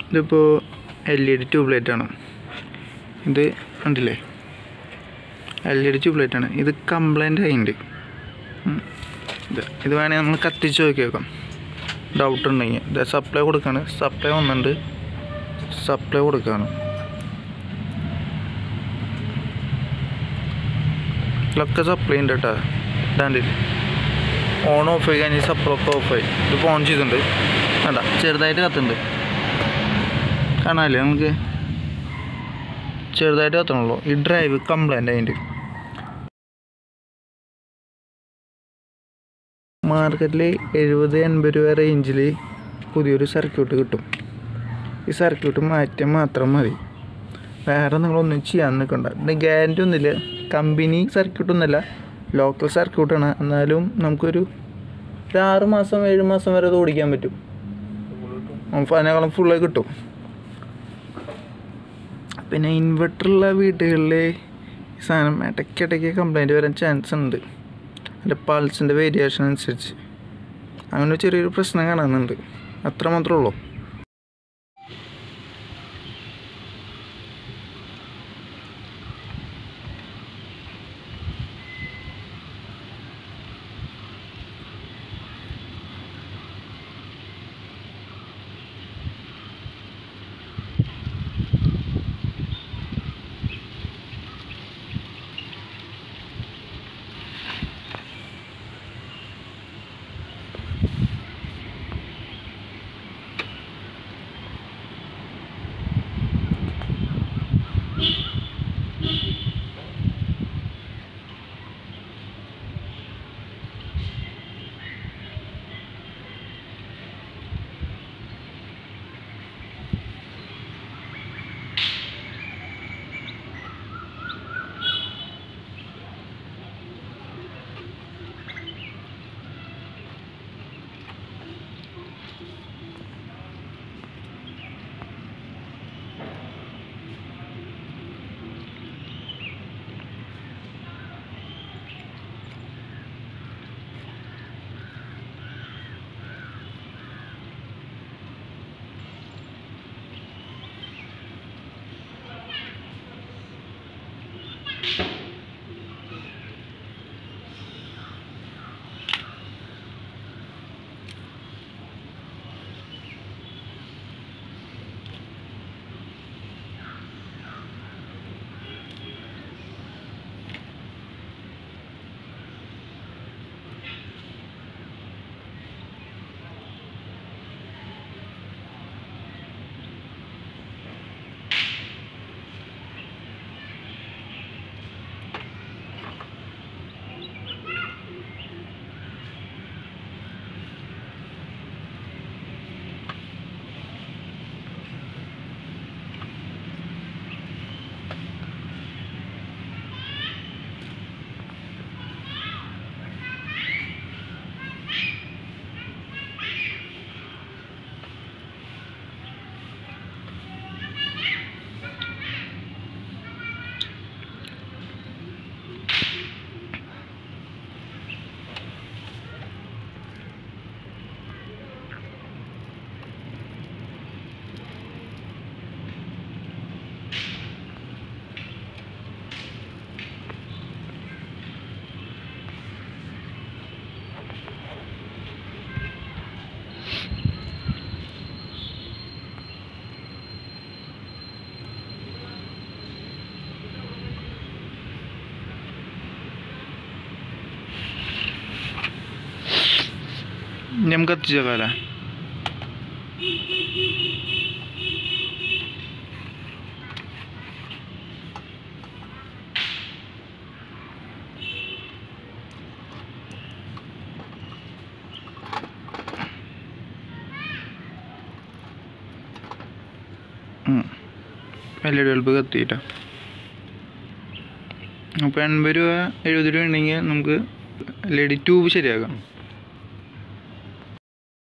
ഇതിപ്പോൾ L E D tube ലൈറ്റാണ് ഇത് കണ്ടില്ലേ എൽ ഇ ഡി ട്യൂബ് ലൈറ്റാണ് ഇത് കംപ്ലൈൻ്റ് ആയിട്ടുണ്ട് ഉം. ഇത് ഇത് വേണമെങ്കിൽ നമ്മൾ കത്തിച്ച് നോക്കി നോക്കാം ഡൗട്ട് ഉണ്ടെങ്കിൽ ഇത് സപ്ലൈ കൊടുക്കാണ് സപ്ലൈ വന്നിട്ടുണ്ട് സപ്ലൈ കൊടുക്കുകയാണ് ഇതിലൊക്കെ സപ്ലൈ ഉണ്ട് കേട്ടോ ഇതാണ്ട് ഓൺ ഓഫ് ആയി കഴിഞ്ഞാൽ സപ്ലൈ ഒക്കെ ഓഫ് ആയി ഇതിപ്പോൾ ഓൺ ചെയ്തിട്ടുണ്ട് വേണ്ട ചെറുതായിട്ട് കത്തുന്നുണ്ട് കാണാമല്ലേ നമുക്ക് ചെറുതായിട്ട് കത്തണുള്ളൂ ഈ ഡ്രൈവ് കംപ്ലൈൻ്റ് അതിൻ്റെ മാർക്കറ്റിൽ എഴുപത് എൺപത് രൂപ റേഞ്ചിൽ പുതിയൊരു സർക്യൂട്ട് കിട്ടും ഈ സർക്യൂട്ട് മാറ്റിയാൽ മാത്രം മതി വേറെ നിങ്ങളൊന്നും ചെയ്യാൻ നിൽക്കണ്ട ഇതിന് ഗ്യാരൻറ്റി ഒന്നുമില്ല കമ്പനി സർക്യൂട്ട് ഒന്നുമല്ല ലോക്കൽ സർക്യൂട്ടാണ് എന്നാലും നമുക്കൊരു ഒരു ആറ് മാസം ഏഴ് മാസം വരെ ഇത് ഓടിക്കാൻ പറ്റും നമുക്ക് അതിനേക്കാളും ഫുള്ളായി കിട്ടും പിന്നെ ഇൻവെർട്ടറുള്ള വീടുകളിൽ ഈ സാധനം ഇടയ്ക്കിടയ്ക്ക് കംപ്ലൈൻറ്റ് വരാൻ ചാൻസ് ഉണ്ട് അതിൻ്റെ പൾസിൻ്റെ വേരിയേഷൻ അനുസരിച്ച് അങ്ങനെ ഒരു ചെറിയൊരു പ്രശ്നം കാണുന്നുണ്ട് അത്ര മാത്രമേ ഉള്ളൂ ഇനി നമുക്ക് എത്തിച്ചേക്കാല്ലേ എൽ ഇ ഡി ബൾബ് കത്തിയിട്ട അപ്പോൾ എൺപത് രൂപ എഴുപത് രൂപ ഉണ്ടെങ്കിൽ നമുക്ക് എൽ ഇ ഡി ട്യൂബ് ശരിയാക്കാം